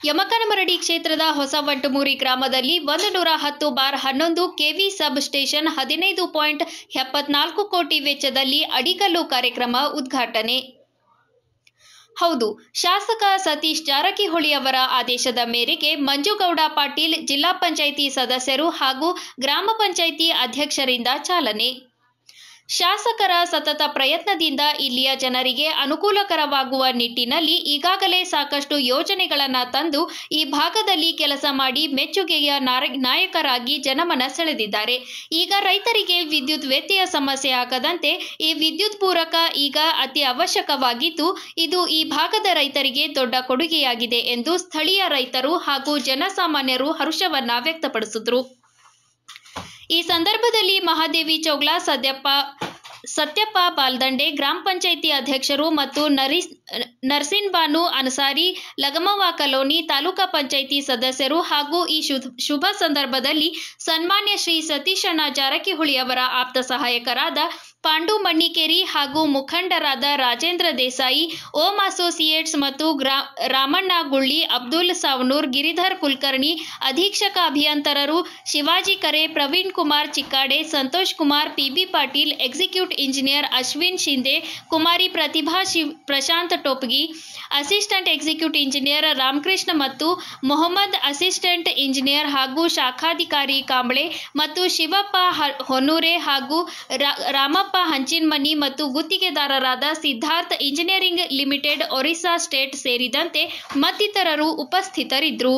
ಯಮಕನಮರಡಿ ಕ್ಷೇತ್ರದ ಹೊಸ ವಂಟಮೂರಿ ಗ್ರಾಮದಲ್ಲಿ ಒಂದು ನೂರ ಹತ್ತು ಬಾರ್ ಹನ್ನೊಂದು ಕೆವಿ ಸಬ್ ಸ್ಟೇಷನ್ ಹದಿನೈದು ಪಾಯಿಂಟ್ ಎಪ್ಪತ್ನಾಲ್ಕು ಕೋಟಿ ವೆಚ್ಚದಲ್ಲಿ ಅಡಿಗಲ್ಲು ಕಾರ್ಯಕ್ರಮ ಉದ್ಘಾಟನೆ ಹೌದು ಶಾಸಕ ಸತೀಶ್ ಜಾರಕಿಹೊಳಿ ಅವರ ಆದೇಶದ ಮೇರೆಗೆ ಮಂಜುಗೌಡ ಪಾಟೀಲ್ ಜಿಲ್ಲಾ ಪಂಚಾಯಿತಿ ಸದಸ್ಯರು ಹಾಗೂ ಗ್ರಾಮ ಪಂಚಾಯಿತಿ ಅಧ್ಯಕ್ಷರಿಂದ ಚಾಲನೆ ಶಾಸಕರ ಸತತ ಪ್ರಯತ್ನದಿಂದ ಇಲ್ಲಿಯ ಜನರಿಗೆ ಅನುಕೂಲಕರವಾಗುವ ನಿಟ್ಟಿನಲ್ಲಿ ಈಗಾಗಲೇ ಸಾಕಷ್ಟು ಯೋಜನೆಗಳನ್ನು ತಂದು ಈ ಭಾಗದಲ್ಲಿ ಕೆಲಸ ಮಾಡಿ ಮೆಚ್ಚುಗೆಯ ನಾರ- ನಾಯಕರಾಗಿ ಜನಮನ ಸೆಳೆದಿದ್ದಾರೆ ಈಗ ರೈತರಿಗೆ ವಿದ್ಯುತ್ ವ್ಯತ್ಯಯ ಸಮಸ್ಯೆ ಆಗದಂತೆ ಈ ವಿದ್ಯುತ್ ಪೂರಕ ಈಗ ಅತಿ ಅವಶ್ಯಕವಾಗಿದ್ದು ಇದು ಈ ಭಾಗದ ರೈತರಿಗೆ ದೊಡ್ಡ ಕೊಡುಗೆಯಾಗಿದೆ ಎಂದು ಸ್ಥಳೀಯ ರೈತರು ಹಾಗೂ ಜನಸಾಮಾನ್ಯರು ಹರ್ಷವನ್ನ ವ್ಯಕ್ತಪಡಿಸಿದರು ಈ ಸಂದರ್ಭದಲ್ಲಿ ಮಹಾದೇವಿ ಚೌಗ್ಲಾ ಸದ್ಯಪ್ಪ ಸತ್ಯಪ್ಪ ಬಾಲ್ದಂಡೆ ಗ್ರಾಮ ಪಂಚಾಯಿತಿ ಅಧ್ಯಕ್ಷರು ಮತ್ತು ನರೀಸ್ ನರ್ಸಿನ್ ಬಾನು ಅನ್ಸಾರಿ ಲಗಮವ ಕಲೋನಿ ತಾಲೂಕಾ ಪಂಚಾಯಿತಿ ಸದಸ್ಯರು ಹಾಗೂ ಈ ಶುಭ- ಶುಭ ಸಂದರ್ಭದಲ್ಲಿ ಸನ್ಮಾನ್ಯ ಶ್ರೀ ಸತೀಶಣ್ಣ ಜಾರಕಿಹೊಳಿ ಅವರ ಆಪ್ತ ಸಹಾಯಕರಾದ ಪಾಂಡು ಮಣ್ಣಿಕೇರಿ ಹಾಗೂ ಮುಖಂಡರಾದ ರಾಜೇಂದ್ರ ದೇಸಾಯಿ ಓಂ ಅಸೋಸಿಯೇಟ್ಸ್ ಮತ್ತು ಗ್ರಾ ರಾಮಣ್ಣ ಗುಳ್ಳಿ ಅಬ್ದುಲ್ ಸಾವ್ನೂರ್ ಗಿರಿಧರ್ ಕುಲಕರ್ಣಿ ಅಧೀಕ್ಷಕ ಅಭಿಯಂತರರು Shivaji Kare Praveen Kumar Chikkade Santosh Kumar P B Patil execute engineer Ashwin Shinde Kumari Pratibha Shiv Prashant Topgi assistant execute engineer Ramakrishna ಮತ್ತು ಮೊಹಮ್ಮದ್ ಅಸಿಸ್ಟೆಂಟ್ ಇಂಜಿನಿಯರ್ ಹಾಗೂ ಶಾಖಾಧಿಕಾರಿ ಕಾಂಬಳೆ ಮತ್ತು ಶಿವಪ್ಪ ಹ- ಹೊನ್ನೂರೆ ಹಾಗೂ ರಾ- ರಾಮಪ್ಪ ಹಂಚಿನ್ಮನಿ ಮತ್ತು ಗುತ್ತಿಗೆದಾರರಾದ Siddharth engineering limited Orissa state ಸೇರಿದಂತೆ ಮತ್ತಿತರರು ಉಪಸ್ಥಿತರಿದ್ದರು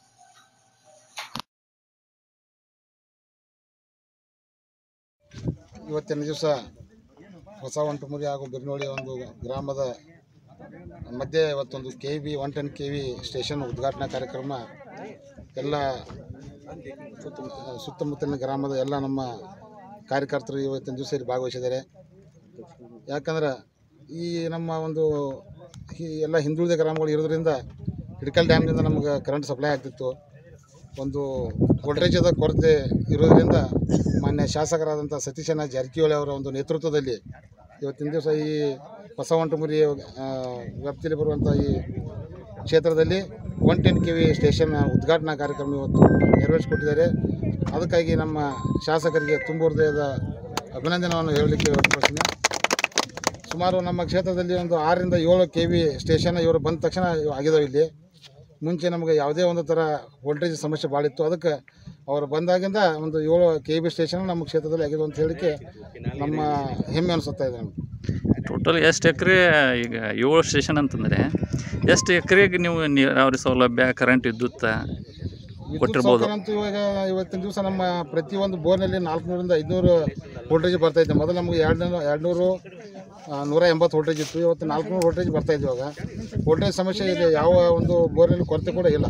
ಇವತ್ತಿನ ದಿವಸ ಹೊಸ ಒಂಟುಮುರಿ ಹಾಗೂ ಬಿರ್ನೋಳಿ ಒಂದು ಗ್ರಾಮದ ಮಧ್ಯೆ ಇವತ್ತೊಂದು K V one ten K V station ಉದ್ಘಾಟನಾ ಕಾರ್ಯಕ್ರಮ ಎಲ್ಲ ಸುತ್ತಮುತ್ತ ಸುತ್ತಮುತ್ತಲಿನ ಗ್ರಾಮದ ಎಲ್ಲ ನಮ್ಮ ಕಾರ್ಯಕರ್ತರು ಇವತ್ತಿನ ದಿವಸ ಇಲ್ಲಿ ಭಾಗವಹಿಸಿದ್ದಾರೆ ಯಾಕಂದ್ರೆ ಈ ನಮ್ಮ ಒಂದು ಈ ಎಲ್ಲ ಹಿಂದುಳಿದ ಗ್ರಾಮಗಳು ಇರೋದ್ರಿಂದ ಹಿಡ್ಕಲ್ ಡ್ಯಾಮ್ನಿಂದ ನಮಗೆ ಕರೆಂಟ್ ಸಪ್ಲೈ ಆಗ್ತಿತ್ತು ಒಂದು ವೋಲ್ಟೇಜದ ಕೊರತೆ ಇರೋದ್ರಿಂದ ಮಾನ್ಯ ಶಾಸಕರಾದಂಥ ಸತೀಶಣ್ಣ ಜಾರಕಿಹೊಳಿ ಅವರ ಒಂದು ನೇತೃತ್ವದಲ್ಲಿ ಇವತ್ತಿನ ದಿವಸ ಈ ಹೊಸ ಒಂಟುಮುರಿ ಆ, ವ್ಯಾಪ್ತಿಯಲ್ಲಿ ಬರುವಂಥ ಈ ಕ್ಷೇತ್ರದಲ್ಲಿ one ten K V station ಉದ್ಘಾಟನಾ ಕಾರ್ಯಕ್ರಮ ಇವತ್ತು ನೆರವೇರಿಸಿಕೊಟ್ಟಿದ್ದಾರೆ ಅದಕ್ಕಾಗಿ ನಮ್ಮ ಶಾಸಕರಿಗೆ ತುಂಬ ಹೃದಯದ ಅಭಿನಂದನೆಯನ್ನು ಹೇಳಲಿಕ್ಕೆ ಹೊರತುಪಡಿಸಿದೆ ಸುಮಾರು ನಮ್ಮ ಕ್ಷೇತ್ರದಲ್ಲಿ ಒಂದು ಆರರಿಂದ ಏಳು ಕೆ ವಿ ಸ್ಟೇಷನ್ ಇವರು ಬಂದ ತಕ್ಷಣ ಆಗಿದಾವೆ ಇಲ್ಲಿ ಮುಂಚೆ ನಮಗೆ ಯಾವುದೇ ಒಂದು ಥರ ವೋಲ್ಟೇಜ್ ಸಮಸ್ಯೆ ಭಾಳ ಇತ್ತು ಅದಕ್ಕೆ ಅವರು ಬಂದಾಗಿಂದ ಒಂದು ಏಳು ಕೆ ಬಿ ಸ್ಟೇಷನ್ ನಮ್ಮ ಕ್ಷೇತ್ರದಲ್ಲಿ ಆಗಿದೆ ಅಂತ ಹೇಳಿಕ್ಕೆ ನಮ್ಮ ಹೆಮ್ಮೆ ಅನಿಸುತ್ತಾ ಇದೆ ನಮ್ಗೆ ಟೋಟಲ್ ಎಷ್ಟು ಎಕರೆ ಈಗ ಏಳು ಸ್ಟೇಷನ್ ಅಂತಂದರೆ ಎಷ್ಟು ಎಕರೆಗೆ ನೀವು ನೀರಾವರಿ ಸೌಲಭ್ಯ ಕರೆಂಟ್ ವಿದ್ಯುತ್ ವಿದ್ಯುತ್ ಕೊಟ್ಟಿರ್ಬೋದು. ಸೌಕರ್ಯ ಅಂತೂ ಇವಾಗ ಇವತ್ತಿನ ದಿವಸ ನಮ್ಮ ಪ್ರತಿಯೊಂದು ಬೋರ್ನಲ್ಲಿ ನಾಲ್ಕುನೂರಿಂದ ಐದುನೂರು ವೋಲ್ಟೇಜ್ ಬರ್ತಾ ಇತ್ತು ಮೊದಲು ನಮಗೆ ಎರಡು ನೂರು ಎರಡು ನೂರು ಆ, ನೂರ ಎಂಬತ್ತು ವೋಲ್ಟೇಜ್ ಇತ್ತು ಇವತ್ತು ನಾಲ್ಕುನೂರು ವೋಲ್ಟೇಜ್ ಬರ್ತಾ ಇದೆ ಇವಾಗ ವೋಲ್ಟೇಜ್ ಸಮಸ್ಯೆ ಇದೆ ಯಾವ ಒಂದು ಬೋರ್ನಲ್ಲಿ ಕೊರತೆ ಕೂಡ ಇಲ್ಲ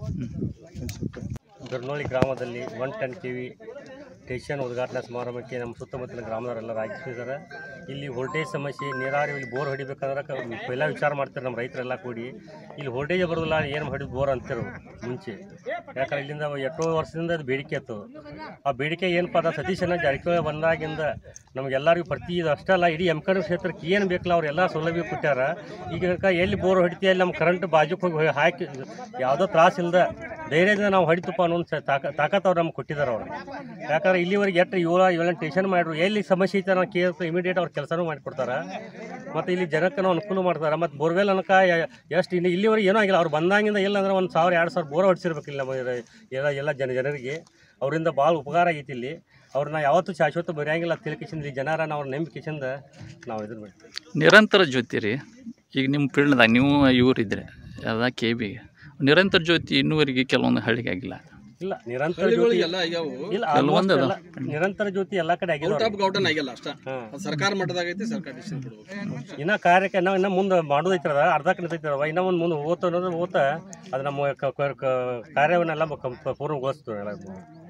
ಬಿರ್ನೋಳಿ ಗ್ರಾಮದಲ್ಲಿ one ten K V station ಉದ್ಘಾಟನಾ ಸಮಾರಂಭಕ್ಕೆ ನಮ್ಮ ಸುತ್ತಮುತ್ತಲಿನ ಗ್ರಾಮದವರೆಲ್ಲರೂ ಆಗಮಿಸಿದ್ದಾರೆ ಇಲ್ಲಿ ವೋಲ್ಟೇಜ್ ಸಮಸ್ಯೆ ನೀರಾವರಿ ಇಲ್ಲಿ ಬೋರ್ ಹೊಡಿಬೇಕಂದ್ರೆ ಕ- ಪೈಲ ವಿಚಾರ ಮಾಡ್ತಾರೆ ನಮ್ಮ ರೈತರೆಲ್ಲ ಕೂಡಿ ಇಲ್ಲಿ ವೋಲ್ಟೇಜ್ ಬರೋದಿಲ್ಲ ಏನು ಹೊಡಿದು ಬೋರ್ ಅಂತಿರು ಮುಂಚೆ ಯಾಕಂದ್ರೆ ಇಲ್ಲಿಂದ ಎಷ್ಟೋ ವರ್ಷದಿಂದ ಅದು ಬೇಡಿಕೆ ಇತ್ತು ಆ ಬೇಡಿಕೆ ಏನಪ್ಪ ಅದ ಸತೀಶನ ಜಾರಕಿಹೊಳಿ ಬಂದಾಗಿಂದ ನಮಗೆಲ್ಲರಿಗೂ ಪ್ರತಿ ಇದು ಅಷ್ಟೇ ಅಲ್ಲ ಇಡೀ ಎಮ್ಕರ್ ಕ್ಷೇತ್ರಕ್ಕೆ ಏನು ಬೇಕಲ್ಲ ಅವ್ರೆಲ್ಲ ಸೌಲಭ್ಯ ಕೊಟ್ಟಾರ ಈಗ ತನಕ ಎಲ್ಲಿ ಬೋರ್ ಹೊಡಿತೀಯ ಅಲ್ಲಿ ನಮ್ಮ ಕರೆಂಟ್ ಬಾಜುಕ್ ಹೋಗಿ ಹಾಕಿ ಯಾವುದೋ ತ್ರಾಸ ಇಲ್ಲದ ಧೈರ್ಯದಿಂದ ನಾವು ಹೊಡಿತಪ್ಪ ಅನ್ನೋ ಒಂದು ಸ- ತಾಕ ತಾಕತ್ ಅವ್ರು ನಮ್ಗೆ ಕೊಟ್ಟಿದ್ದಾರೆ ಅವ್ರು ಯಾಕಂದ್ರೆ ಇಲ್ಲಿವರೆಗೆ ಎಷ್ಟು ಏಳು ಏಳೆಂಟು ಟೇಷನ್ ಮಾಡಿದ್ರು ಎಲ್ಲಿ ಸಮಸ್ಯೆ ಐತೆ ನಾವು ಕೇಳಿದ್ರೆ ಇಮಿಡಿಯೇಟ್ ಅವ್ರು ಕೆಲಸನೂ ಮಾಡಿಕೊಡ್ತಾರೆ ಮತ್ತು ಇಲ್ಲಿ ಜನಕ್ಕೆ ನಾವು ಅನುಕೂಲ ಮಾಡ್ತಾರೆ ಮತ್ತು ಬೋರ್ವೆಲ್ ಅನ್ಕ ಎಷ್ಟು ಇಲ್ಲಿ ಇಲ್ಲಿವರೆಗೆ ಏನೂ ಆಗಿಲ್ಲ ಅವ್ರು ಬಂದಾಗಿಂದ ಇಲ್ಲ ಅಂದ್ರೆ ಒಂದು ಸಾವಿರ ಎರಡು ಸಾವಿರ ಬೋರ್ ಹೊಡಿಸಿರ್ಬೇಕು ಇಲ್ಲಿ ನಮ್ಮ ಇರ- ಎಲ್ಲ ಎಲ್ಲ ಜನ ಜನರಿಗೆ ಅವರಿಂದ ಭಾಳ ಉಪಕಾರ ಆಗೈತಿ ಇಲ್ಲಿ ಅವ್ರನ್ನ ಯಾವತ್ತೂ ಶಾಶ್ವತ ಬರೆಯಂಗಿಲ್ಲ ತಿಳ್ಕಿಸಿಂದ ಇಲ್ಲಿ ಜನರನ್ನ ಅವ್ರ ನಂಬಿಕೆಸಿಂದ ನಾವು ಇದನ್ನ ಮಾಡ್ತೀವಿ ನಿರಂತರ ಜ್ಯೋತಿ ರೀ ಈಗ ನಿಮ್ಮ ಫೀಲ್ಡ್ದಾಗ ನೀವು ಇವ್ರಿದ್ರೆ ಅದ ಕೆ ಬಿಗೆ ನಿರಂತರ ಜ್ಯೋತಿ ಇನ್ನೂವರೆಗೆ ಕೆಲವೊಂದು ಹಳ್ಳಿಗೆ ಆಗಿಲ್ಲ ಇಲ್ಲ ನಿರಂತರ ಜ್ಯೋತಿ ಎಲ್ಲ ಆಗ್ಯಾವು ಇಲ್ಲ ಕೆಲವೊಂದು almost ಅದ. ಎಲ್ಲ ನಿರಂತರ ಜ್ಯೋತಿ ಎಲ್ಲ ಕಡೆ ಆಗಿದೆ ಔಟ್ ಆಫ್ ಗೌಟನ್ ಆಗಿಲ್ಲ ಅಷ್ಟ ಹಾಂ ಅದು ಸರ್ಕಾರ ಮಟ್ಟದಾಗ ಐತಿ ಸರ್ಕಾರ ಡಿಸಿಷನ್ ಕೊಡ್ಬೇಕು ಇನ್ನ ಕಾರ್ಯಕ್ಕೆ ನಾವು ಇನ್ನ ಮುಂದೆ ಮಾಡೋದೈತಿರದ ಅರ್ಧ ನಿಂತೈತಿರವ ಇನ್ನ ಒಂದು ಮುಂದೆ ಓದ್ತಾ ಅನ್ನೋದು ಓದ್ತಾ ಅದು ನಮ್ಮ ಕ- ಕ- ಕ- ಕಾರ್ಯವನ್ನೆಲ್ಲ ಕ- ಪೂರ್ಣಗೊಳಿಸ್ತೀವಿ ಎಲ್ಲ